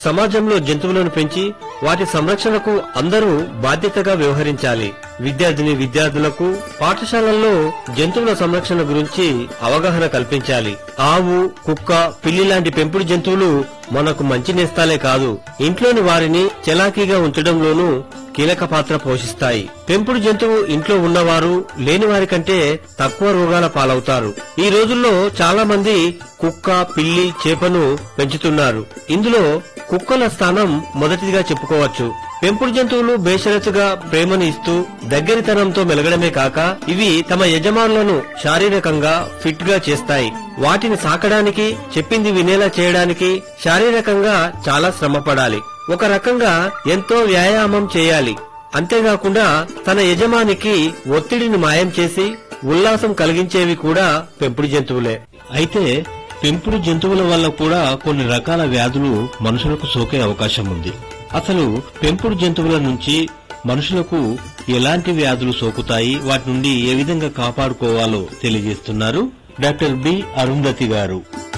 సమాజంలో జంతువులను పెంచి వాటి సంరక్షణకు అందరూ బాధ్యతగా వ్యవహరించాలి విద్యార్థిని విద్యార్థులకు పాఠశాలల్లో జంతువుల సంరక్షణ గురించి అవగాహన కల్పించాలి ఆవు కుక్క పిల్లి లాంటి పెంపుడు జంతువులు మనకు మంచి నేస్తాలే కాదు ఇంట్లోని వారిని చలాకీగా ఉంచడంలోనూ కీలక పాత్ర పోషిస్తాయి పెంపుడు జంతువు ఇంట్లో ఉన్నవారు లేని వారి కంటే తక్కువ రోగాల పాలవుతారు ఈ రోజుల్లో చాలా మంది కుక్క పిల్లి చేపను పెంచుతున్నారు ఇందులో కుక్కల స్థానం మొదటిదిగా చెప్పుకోవచ్చు పెంపుడు జంతువులు బేషరతుగా ప్రేమను ఇస్తూ దగ్గరితనంతో మెలగడమే కాక ఇవి తమ యజమానులను శారీరకంగా ఫిట్ గా చేస్తాయి వాటిని సాకడానికి చెప్పింది వినేలా చేయడానికి శారీరకంగా చాలా శ్రమపడాలి ఒక రకంగా ఎంతో వ్యాయామం చేయాలి అంతేకాకుండా తన యజమానికి ఒత్తిడిని మాయం చేసి ఉల్లాసం కలిగించేవి కూడా పెంపుడు జంతువులే అయితే పెంపుడు జంతువుల వల్ల కూడా కొన్ని రకాల వ్యాధులు మనుషులకు సోకే అవకాశం ఉంది అసలు పెంపుడు జంతువుల నుంచి మనుషులకు ఎలాంటి వ్యాధులు సోకుతాయి వాటి నుండి ఏ విధంగా కాపాడుకోవాలో తెలియజేస్తున్నారు డాక్టర్ బి అరుంధతి గారు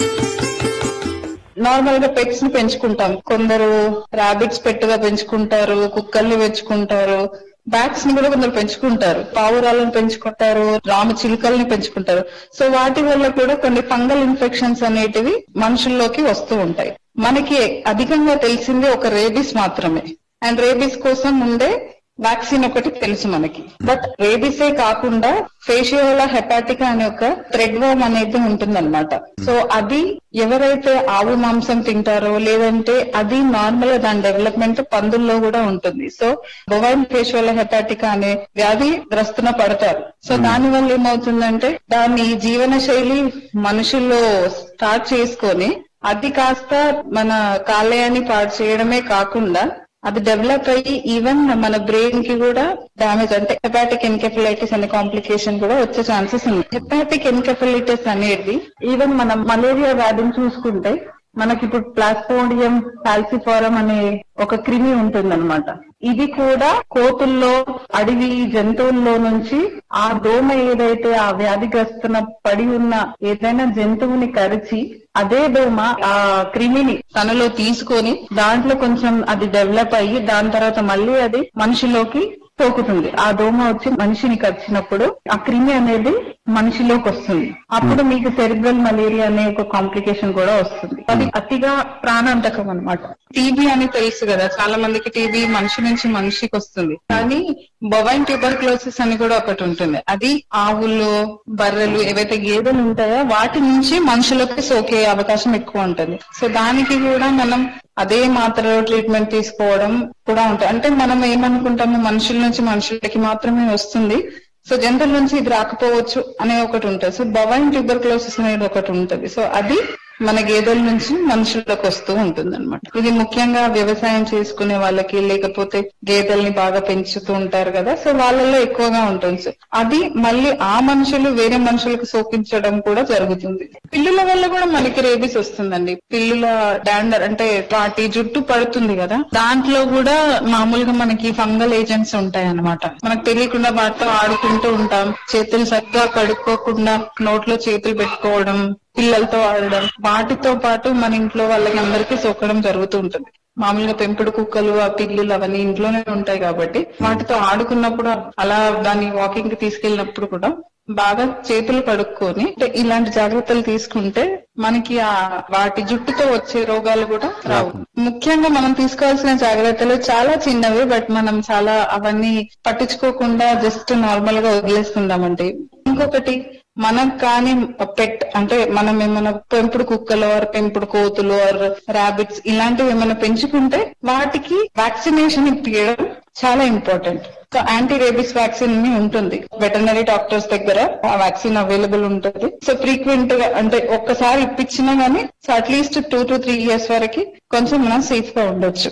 నార్మల్ గా పెట్స్ ని పెంచుకుంటాం కొందరు రాబిట్స్ పెట్టుగా పెంచుకుంటారు కుక్కల్ని పెంచుకుంటారు బ్యాట్స్ ని కూడా కొందరు పెంచుకుంటారు పావురాలను పెంచుకుంటారు రామ చిలుకల్ని పెంచుకుంటారు సో వాటి వల్ల కూడా కొన్ని ఫంగల్ ఇన్ఫెక్షన్స్ అనేటివి మనుషుల్లోకి వస్తూ ఉంటాయి మనకి అధికంగా తెలిసింది ఒక రేబీస్ మాత్రమే అండ్ రేబీస్ కోసం ఉండే వ్యాక్సిన్ ఒకటి తెలుసు మనకి బట్ రేబీసే కాకుండా ఫేషియోలా హెపాటికా అనే ఒక థ్రెడ్ వర్మ్ అనేది ఉంటుందన్నమాట సో అది ఎవరైతే ఆవు మాంసం తింటారో లేదంటే అది నార్మల్ గా దాని డెవలప్మెంట్ పందుల్లో కూడా ఉంటుంది సో బొవైన్ ఫేషియోలా హెపాటికా అనే వ్యాధి గ్రస్తున పడతారు సో దాని వల్ల ఏమవుతుందంటే దాని జీవన శైలి మనుషుల్లో స్టార్ట్ చేసుకొని అది కాస్త మన కాలేయాన్ని పాడు చేయడమే కాకుండా అది డెవలప్ అయ్యి ఈవెన్ మన బ్రెయిన్ కి కూడా డామేజ్ అంటే హెపాటిక్ ఎన్కెఫలైటిస్ అనే కాంప్లికేషన్ కూడా వచ్చే ఛాన్సెస్ ఉంది హెపాటిక్ ఎన్కెఫలైటిస్ అనేది ఈవెన్ మనం మలేరియా వ్యాధిని చూసుకుంటే మనకి ఇప్పుడు ప్లాస్పోడియం పాల్సిఫారం అనే ఒక క్రిమి ఉంటుందన్నమాట ఇది కూడా కోతుల్లో అడవి జంతువుల్లో నుంచి ఆ దోమ ఏదైతే ఆ వ్యాధిగ్రస్తున పడి ఉన్న ఏదైనా జంతువుని కరిచి అదే దోమ ఆ క్రిమిని తనలో తీసుకొని దాంట్లో కొంచెం అది డెవలప్ అయ్యి దాని తర్వాత మళ్ళీ అది మనిషిలోకి సోకుతుంది ఆ దోమ వచ్చి మనిషిని కరిచినప్పుడు ఆ క్రిమి అనేది మనిషిలోకి వస్తుంది అప్పుడు మీకు సెరిబ్రల్ మలేరియా అనే ఒక కాంప్లికేషన్ కూడా వస్తుంది అది అతిగా ప్రాణాంతకం అన్నమాట టీబీ అని తెలుసు కదా చాలా మందికి టీబీ మనిషి నుంచి మనిషికి వస్తుంది కానీ బొవైన్ ట్యూబర్క్లోసిస్ అని కూడా ఒకటి ఉంటుంది అది ఆవులు బర్రెలు ఏవైతే గేదెలు ఉంటాయో వాటి నుంచి మనుషులకు సోకే అవకాశం ఎక్కువ ఉంటుంది సో దానికి కూడా మనం అదే మాత్రలో ట్రీట్మెంట్ తీసుకోవడం కూడా ఉంటాయి అంటే మనం ఏమనుకుంటాము మనుషుల నుంచి మనుషులకి మాత్రమే వస్తుంది సో జంతువుల నుంచి ఇది రాకపోవచ్చు అనే ఒకటి ఉంటుంది సో బవైన్ ట్యూబర్క్లోసిస్ అనేది ఒకటి ఉంటుంది సో అది మన గేదెల నుంచి మనుషులకు వస్తూ ఉంటుంది అనమాట ఇది ముఖ్యంగా వ్యవసాయం చేసుకునే వాళ్ళకి లేకపోతే గేదెల్ని బాగా పెంచుతూ ఉంటారు కదా సో వాళ్ళలో ఎక్కువగా ఉంటుంది సో అది మళ్ళీ ఆ మనుషులు వేరే మనుషులకు సోకించడం కూడా జరుగుతుంది పిల్లుల వల్ల కూడా మనకి రేబీస్ వస్తుందండి పిల్లుల డాండర్ అంటే వాటి జుట్టు పడుతుంది కదా దాంట్లో కూడా మామూలుగా మనకి ఫంగల్ ఏజెంట్స్ ఉంటాయి అన్నమాట మనకు తెలియకుండా వాటితో ఆడుకుంటూ ఉంటాం చేతులు సరిగ్గా కడుక్కోకుండా నోట్లో చేతులు పెట్టుకోవడం పిల్లలతో ఆడడం వాటితో పాటు మన ఇంట్లో వాళ్ళకి అందరికీ సోకడం జరుగుతూ ఉంటుంది మామూలుగా పెంపుడు కుక్కలు ఆ పిల్లులు అవన్నీ ఇంట్లోనే ఉంటాయి కాబట్టి వాటితో ఆడుకున్నప్పుడు అలా దాన్ని వాకింగ్ కి తీసుకెళ్ళినప్పుడు కూడా బాగా చేతులు కడుక్కొని అంటే ఇలాంటి జాగ్రత్తలు తీసుకుంటే మనకి ఆ వాటి జుట్టుతో వచ్చే రోగాలు కూడా రావు ముఖ్యంగా మనం తీసుకోవాల్సిన జాగ్రత్తలు చాలా చిన్నవి బట్ మనం చాలా అవన్నీ పట్టించుకోకుండా జస్ట్ నార్మల్ గా వదిలేస్తుందామంటే ఇంకొకటి మనకు కానీ పెట్ అంటే మనం ఏమైనా పెంపుడు కుక్కలు ఆర్ పెంపుడు కోతులు ఆర్ ర్యాబిట్స్ ఇలాంటివి ఏమైనా పెంచుకుంటే వాటికి వ్యాక్సినేషన్ ఇప్పించడం చాలా important so anti rabies vaccine అని ఉంటుంది వెటర్నరీ డాక్టర్స్ దగ్గర ఆ వ్యాక్సిన్ అవైలబుల్ ఉంటుంది సో ఫ్రీక్వెంట్ గా అంటే ఒక్కసారి ఇప్పించినా గానీ so at least two to three years వరకు కొంచెం మనం సేఫ్ గా ఉండొచ్చు